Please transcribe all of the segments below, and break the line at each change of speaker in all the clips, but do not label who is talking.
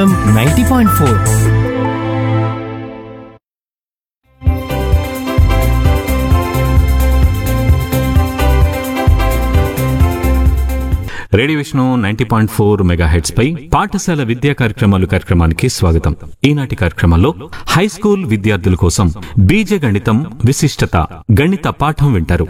ninety point four
radio Vishnu ninety point four megahertz పై పాఠశాల విద్యా కార్యక్రమాలు కార్యక్రమానికి స్వాగతం ఈనాటి కార్యక్రమంలో హై స్కూల్ విద్యార్థుల కోసం బీజ గణితం విశిష్టత గణిత పాఠం వింటారు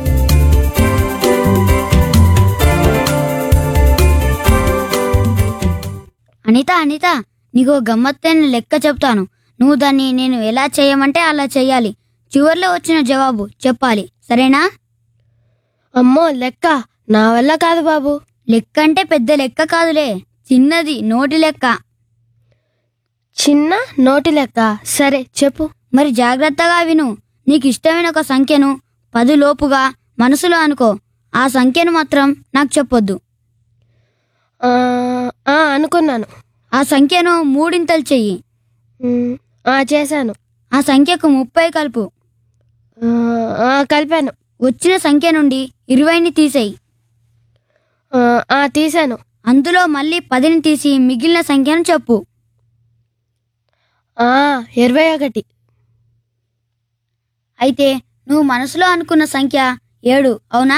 అనిత అనిత నీకు గమ్మత్తైన లెక్క చెప్తాను నువ్వు దాన్ని నేను ఎలా చేయమంటే అలా చెయ్యాలి చివర్లో వచ్చిన జవాబు చెప్పాలి సరేనా
అమ్మో లెక్క నా వల్ల కాదు బాబు
లెక్క అంటే పెద్ద లెక్క కాదులే చిన్నది నోటి లెక్క
చిన్న నోటి లెక్క సరే చెప్పు
మరి జాగ్రత్తగా విను నీకు ఇష్టమైన ఒక సంఖ్యను పది లోపుగా మనసులో అనుకో ఆ సంఖ్యను మాత్రం నాకు చెప్పొద్దు
ఆ, ఆ, అనుకున్నాను
ఆ సంఖ్యను మూడింతలు చెయ్యి
ఉమ్, ఆ చేశాను
ఆ సంఖ్యకు ముప్పై కలుపు
ఆ, ఆ, కలిపాను
వచ్చిన సంఖ్య నుండి ఇరవైని తీసేయి
ఆ, ఆ తీశాను
అందులో మళ్ళీ పదిని తీసి మిగిలిన సంఖ్యను చెప్పు
ఆ ఇరవై ఒకటి
అయితే నువ్వు మనసులో అనుకున్న సంఖ్య ఏడు అవునా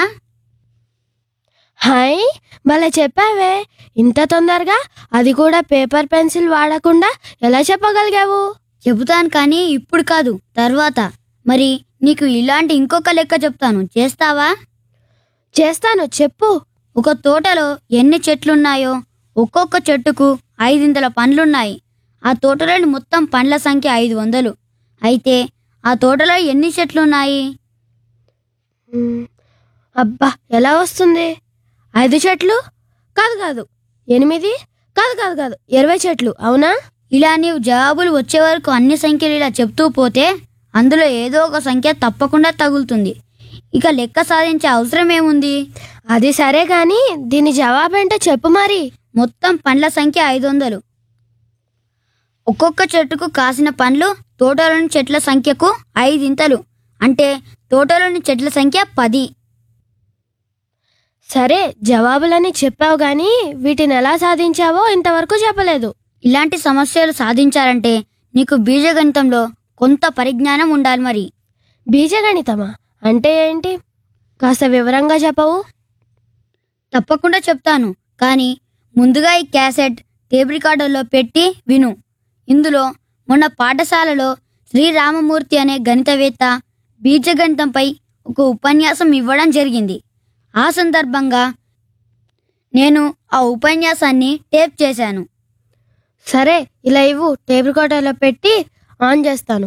హాయ్ భలే చెప్పావే ఇంత తొందరగా అది కూడా పేపర్ పెన్సిల్ వాడకుండా ఎలా చెప్పగలిగావు
చెబుతాను కానీ ఇప్పుడు కాదు తర్వాత మరి నీకు ఇలాంటి ఇంకొక లెక్క చెప్తాను చేస్తావా
చేస్తాను చెప్పు
ఒక తోటలో ఎన్ని చెట్లున్నాయో ఒక్కొక్క చెట్టుకు ఐదింతల పండ్లున్నాయి ఆ తోటలోని మొత్తం పండ్ల సంఖ్య ఐదు వందలు అయితే ఆ తోటలో ఎన్ని చెట్లున్నాయి
ఉమ్, అబ్బా ఎలా వస్తుంది ఐదు చెట్లు కాదు కాదు ఎనిమిది కాదు కాదు కాదు ఇరవై చెట్లు అవునా
ఇలా నీవు జవాబులు వచ్చే వరకు అన్ని సంఖ్యలు ఇలా చెప్తూ పోతే అందులో ఏదో ఒక సంఖ్య తప్పకుండా తగులుతుంది ఇక లెక్క సాధించే అవసరం ఏముంది
అది సరే గాని దీని జవాబేంటో చెప్పు మరి
మొత్తం పండ్ల సంఖ్య ఐదు వందలు ఒక్కొక్క చెట్టుకు కాసిన పండ్లు తోటలోని చెట్ల సంఖ్యకు ఐదింతలు అంటే తోటలోని చెట్ల సంఖ్య పది
సరే జవాబులని చెప్పావు గాని వీటిని ఎలా సాధించావో ఇంతవరకు చెప్పలేదు
ఇలాంటి సమస్యలు సాధించాలంటే నీకు బీజగణితంలో కొంత పరిజ్ఞానం ఉండాలి మరి
బీజగణితమా అంటే ఏంటి కాస్త వివరంగా చెప్పవు
తప్పకుండా చెప్తాను కానీ ముందుగా ఈ క్యాసెట్ టేప్ రికార్డర్లో పెట్టి విను ఇందులో మొన్న పాఠశాలలో శ్రీరామమూర్తి అనే గణితవేత్త బీజగణితంపై ఒక ఉపన్యాసం ఇవ్వడం జరిగింది ఆ సందర్భంగా నేను ఆ ఉపన్యాసాన్ని టేప్ చేశాను
సరే ఇలా ఇవ్వు టేబుల్ కోటలో పెట్టి ఆన్ చేస్తాను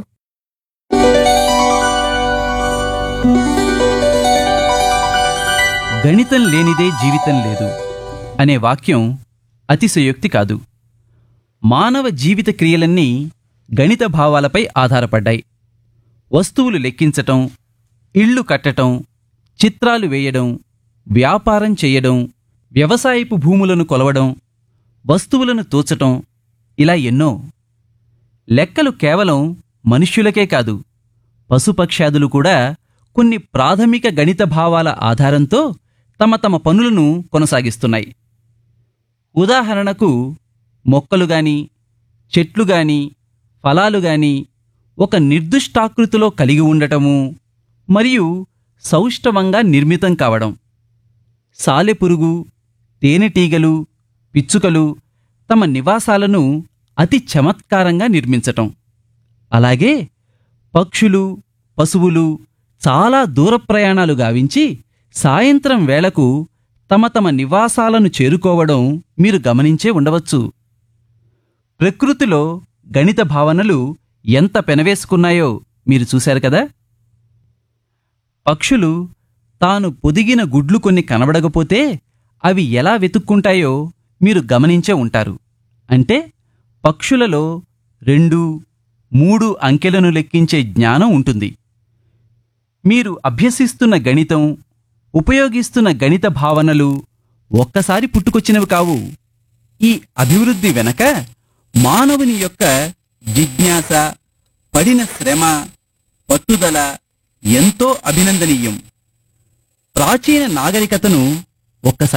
గణితం లేనిదే జీవితం లేదు అనే వాక్యం అతిశయోక్తి కాదు మానవ జీవిత క్రియలన్నీ గణిత భావాలపై ఆధారపడ్డాయి వస్తువులు లెక్కించటం ఇళ్ళు కట్టటం చిత్రాలు వేయడం వ్యాపారం చేయడం వ్యవసాయపు భూములను కొలవడం వస్తువులను తూచటం ఇలా ఎన్నో లెక్కలు కేవలం మనుష్యులకే కాదు పశుపక్ష్యాదులు కూడా కొన్ని ప్రాథమిక గణిత భావాల ఆధారంతో తమ తమ పనులను కొనసాగిస్తున్నాయి ఉదాహరణకు మొక్కలు గాని చెట్లు గాని ఫలాలు గాని ఒక నిర్దిష్టాకృతిలో కలిగి ఉండటము మరియు సౌష్ఠవంగా నిర్మితం కావడం సాలెపురుగు తేనెటీగలు పిచ్చుకలు తమ నివాసాలను అతి చమత్కారంగా నిర్మించటం అలాగే పక్షులు పశువులు చాలా దూర ప్రయాణాలు గావించి సాయంత్రం వేళకు తమ తమ నివాసాలను చేరుకోవడం మీరు గమనించే ఉండవచ్చు ప్రకృతిలో గణిత భావనలు ఎంత పెనవేసుకున్నాయో మీరు చూశారు కదా పక్షులు తాను పొదిగిన గుడ్లు కొన్ని కనబడకపోతే అవి ఎలా వెతుక్కుంటాయో మీరు గమనించే ఉంటారు అంటే పక్షులలో రెండు మూడు అంకెలను లెక్కించే జ్ఞానం ఉంటుంది మీరు అభ్యసిస్తున్న గణితం ఉపయోగిస్తున్న గణిత భావనలు ఒక్కసారి పుట్టుకొచ్చినవి కావు ఈ అభివృద్ధి వెనక మానవుని యొక్క జిజ్ఞాస పడిన శ్రమ పట్టుదల ఎంతో అభినందనీయం ప్రాచీన నాగరికతను ఒక్కసారి